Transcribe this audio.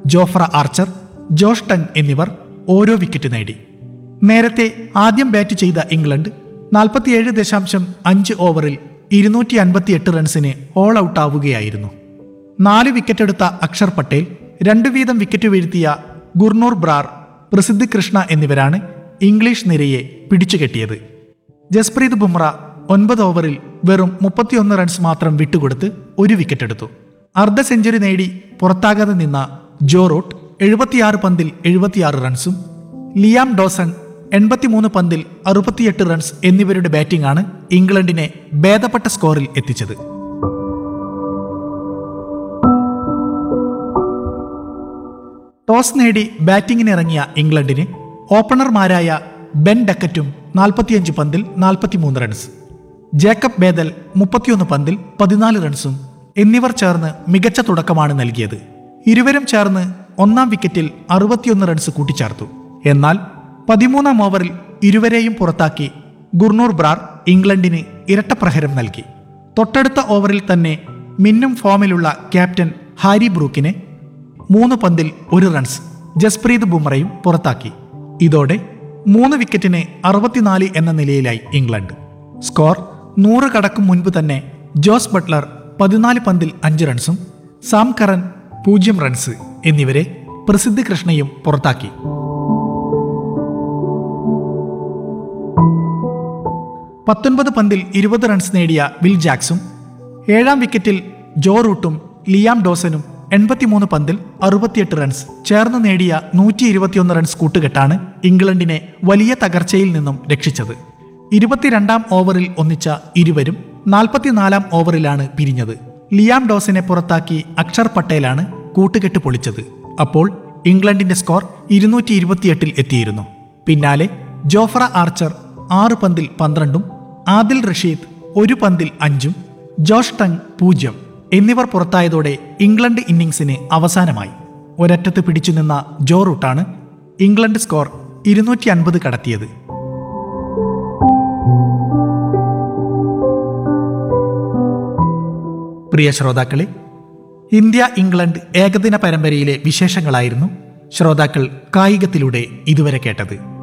Jofra archer Josh tongue എന്നിവർ ഓരോ wicket നേടി നേരത്തെ ആദ്യം ബാറ്റ് ചെയ്ത ഇംഗ്ലണ്ട് നാൽപ്പത്തിയേഴ് ദശാംശം അഞ്ച് ഓവറിൽ ഇരുന്നൂറ്റി അൻപത്തിയെട്ട് റൺസിന് ഓൾ ഔട്ട് ആവുകയായിരുന്നു നാല് വിക്കറ്റെടുത്ത അക്ഷർ പട്ടേൽ രണ്ടു വീതം വിക്കറ്റ് വീഴ്ത്തിയ ഗുർനൂർ ബ്രാർ പ്രസിദ്ധ് കൃഷ്ണ എന്നിവരാണ് ഇംഗ്ലീഷ് നിരയെ പിടിച്ചുകെട്ടിയത് ജസ്പ്രീത് ബുംറ ഒൻപത് ഓവറിൽ വെറും മുപ്പത്തിയൊന്ന് റൺസ് മാത്രം വിട്ടുകൊടുത്ത് ഒരു വിക്കറ്റെടുത്തു അർദ്ധ സെഞ്ചുറി നേടി പുറത്താകാതെ നിന്ന ജോ റൂട്ട് എഴുപത്തിയാറ് പന്തിൽ എഴുപത്തിയാറ് റൺസും ലിയാം ഡോസൺ എൺപത്തിമൂന്ന് പന്തിൽ അറുപത്തിയെട്ട് റൺസ് എന്നിവരുടെ ബാറ്റിംഗാണ് ഇംഗ്ലണ്ടിനെ ഭേദപ്പെട്ട സ്കോറിൽ എത്തിച്ചത് ടോസ് നേടി ബാറ്റിംഗിനിറങ്ങിയ ഇംഗ്ലണ്ടിന് ഓപ്പണർമാരായ ബെൻ ഡക്കറ്റും നാൽപ്പത്തിയഞ്ച് പന്തിൽ നാൽപ്പത്തിമൂന്ന് റൺസ് ജേക്കബ് ബേദൽ മുപ്പത്തിയൊന്ന് പന്തിൽ പതിനാല് റൺസും എന്നിവർ ചേർന്ന് മികച്ച തുടക്കമാണ് നൽകിയത് ഇരുവരും ചേർന്ന് ഒന്നാം വിക്കറ്റിൽ അറുപത്തിയൊന്ന് റൺസ് കൂട്ടിച്ചേർത്തു എന്നാൽ പതിമൂന്നാം ഓവറിൽ ഇരുവരെയും പുറത്താക്കി ഗുർനൂർ ബ്രാർ ഇംഗ്ലണ്ടിന് ഇരട്ടപ്രഹരം നൽകി തൊട്ടടുത്ത ഓവറിൽ തന്നെ മിന്നും ഫോമിലുള്ള ക്യാപ്റ്റൻ ഹാരി ബ്രൂക്കിനെ മൂന്ന് പന്തിൽ ഒരു റൺസ് ജസ്പ്രീത് ബുംറയും പുറത്താക്കി ഇതോടെ മൂന്ന് വിക്കറ്റിന് അറുപത്തിനാല് എന്ന നിലയിലായി ഇംഗ്ലണ്ട് സ്കോർ നൂറ് കടക്കും മുൻപ് തന്നെ ജോസ് ബട്ട്ലർ പതിനാല് പന്തിൽ അഞ്ച് റൺസും സാം കറൻ പൂജ്യം റൺസ് എന്നിവരെ പ്രസിദ്ധ് കൃഷ്ണയും പുറത്താക്കി പത്തൊൻപത് പന്തിൽ ഇരുപത് റൺസ് നേടിയ വിൽ ജാക്സും ഏഴാം വിക്കറ്റിൽ ജോ റൂട്ടും ലിയാം ഡോസനും എൺപത്തിമൂന്ന് പന്തിൽ അറുപത്തിയെട്ട് റൺസ് ചേർന്ന് നേടിയ നൂറ്റി ഇരുപത്തിയൊന്ന് റൺസ് കൂട്ടുകെട്ടാണ് ഇംഗ്ലണ്ടിനെ വലിയ തകർച്ചയിൽ നിന്നും രക്ഷിച്ചത് ഇരുപത്തിരണ്ടാം ഓവറിൽ ഒന്നിച്ച ഇരുവരും നാൽപ്പത്തിനാലാം ഓവറിലാണ് പിരിഞ്ഞത് ലിയാം ഡോസിനെ പുറത്താക്കി അക്ഷർ പട്ടേലാണ് കൂട്ടുകെട്ട് പൊളിച്ചത് അപ്പോൾ ഇംഗ്ലണ്ടിന്റെ സ്കോർ ഇരുന്നൂറ്റി ഇരുപത്തിയെട്ടിൽ എത്തിയിരുന്നു പിന്നാലെ ജോഫ്ര ആർച്ചർ ആറ് പന്തിൽ പന്ത്രണ്ടും ആദിൽ റഷീദ് ഒരു പന്തിൽ അഞ്ചും ജോഷ് ടങ് പൂജ്യം എന്നിവർ പുറത്തായതോടെ ഇംഗ്ലണ്ട് ഇന്നിംഗ്സിന് അവസാനമായി ഒരറ്റത്ത് പിടിച്ചുനിന്ന ജോ റൂട്ടാണ് ഇംഗ്ലണ്ട് സ്കോർ ഇരുന്നൂറ്റി അൻപത് കടത്തിയത് പ്രിയ ശ്രോതാക്കളെ ഇന്ത്യ ഇംഗ്ലണ്ട് ഏകദിന പരമ്പരയിലെ വിശേഷങ്ങളായിരുന്നു ശ്രോതാക്കൾ കായികത്തിലൂടെ ഇതുവരെ കേട്ടത്